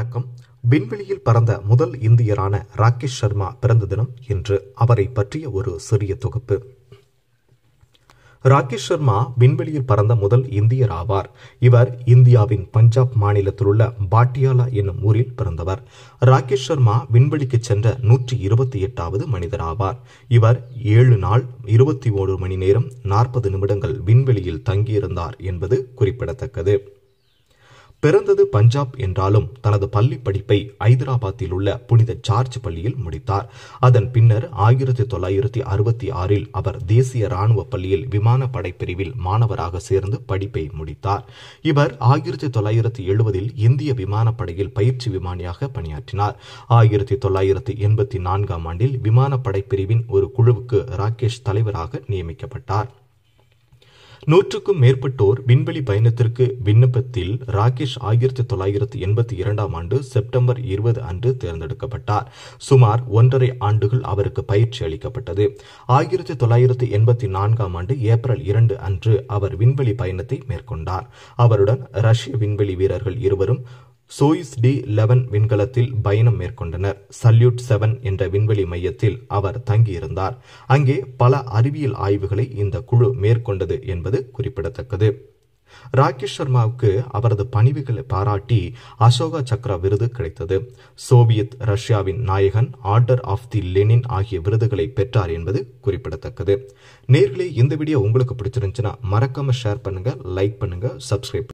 வணக்கம் விண்வெளியில் பறந்த முதல் இந்தியரான ராகேஷ் சர்மா பிறந்த தினம் இன்று அவரை பற்றிய ஒரு சிறிய தொகுப்பு ராகேஷ் சர்மா விண்வெளியில் பறந்த முதல் இந்தியர் ஆவார் இவர் இந்தியாவின் பஞ்சாப் மாநிலத்திலுள்ள பாட்டியாலா என்னும் ஊரில் பிறந்தவர் ராகேஷ் சர்மா விண்வெளிக்கு சென்ற நூற்றி இருபத்தி எட்டாவது மனிதர் ஆவார் இவர் ஏழு நாள் இருபத்தி ஓரு மணி நேரம் நாற்பது நிமிடங்கள் விண்வெளியில் தங்கியிருந்தார் என்பது குறிப்பிடத்தக்கது பிறந்தது பஞ்சாப் என்றாலும் தனது பள்ளி படிப்பை ஐதராபாத்தில் உள்ள புனித ஜார்ஜ் பள்ளியில் முடித்தார் அதன் பின்னர் ஆயிரத்தி தொள்ளாயிரத்தி அறுபத்தி ஆறில் அவர் தேசிய ராணுவ பள்ளியில் விமானப்படை பிரிவில் மாணவராக சேர்ந்து படிப்பை முடித்தார் இவர் ஆயிரத்தி தொள்ளாயிரத்தி எழுபதில் இந்திய விமானப்படையில் பயிற்சி விமானியாக பணியாற்றினார் ஆயிரத்தி தொள்ளாயிரத்தி எண்பத்தி நான்காம் ஆண்டில் விமானப்படை பிரிவின் ஒரு குழுவுக்கு ராகேஷ் தலைவராக நியமிக்கப்பட்டார் நூற்றுக்கும் மேற்பட்டோர் விண்வெளி பயணத்திற்கு விண்ணப்பத்தில் ராகேஷ் ஆயிரத்தி தொள்ளாயிரத்தி எண்பத்தி இரண்டாம் ஆண்டு செப்டம்பர் இருபது அன்று தேர்ந்தெடுக்கப்பட்டார் சுமார் ஒன்றரை ஆண்டுகள் அவருக்கு பயிற்சி அளிக்கப்பட்டது ஆயிரத்தி தொள்ளாயிரத்தி எண்பத்தி நான்காம் ஆண்டு ஏப்ரல் இரண்டு அன்று அவர் விண்வெளி பயணத்தை மேற்கொண்டார் அவருடன் ரஷ்ய விண்வெளி வீரர்கள் இருவரும் சோயிஸ் டி லெவன் விண்கலத்தில் பயணம் மேற்கொண்டனர் சல்யூட் செவன் என்ற விண்வெளி மையத்தில் அவர் தங்கியிருந்தார் அங்கே பல அறிவியல் ஆய்வுகளை இந்த குழு மேற்கொண்டது என்பது குறிப்பிடத்தக்கது ராகேஷ் சர்மாவுக்கு அவரது பணிவுகளை பாராட்டி அசோகா சக்ரா விருது கிடைத்தது சோவியத் ரஷ்யாவின் நாயகன் ஆர்டர் ஆஃப் தி லெனின் ஆகிய விருதுகளை பெற்றார் என்பது குறிப்பிடத்தக்கது நேர்களே இந்த வீடியோ உங்களுக்கு பிடிச்சிருந்துச்சுன்னா மறக்காம ஷேர் பண்ணுங்க லைக் பண்ணுங்க சப்ஸ்கிரைப்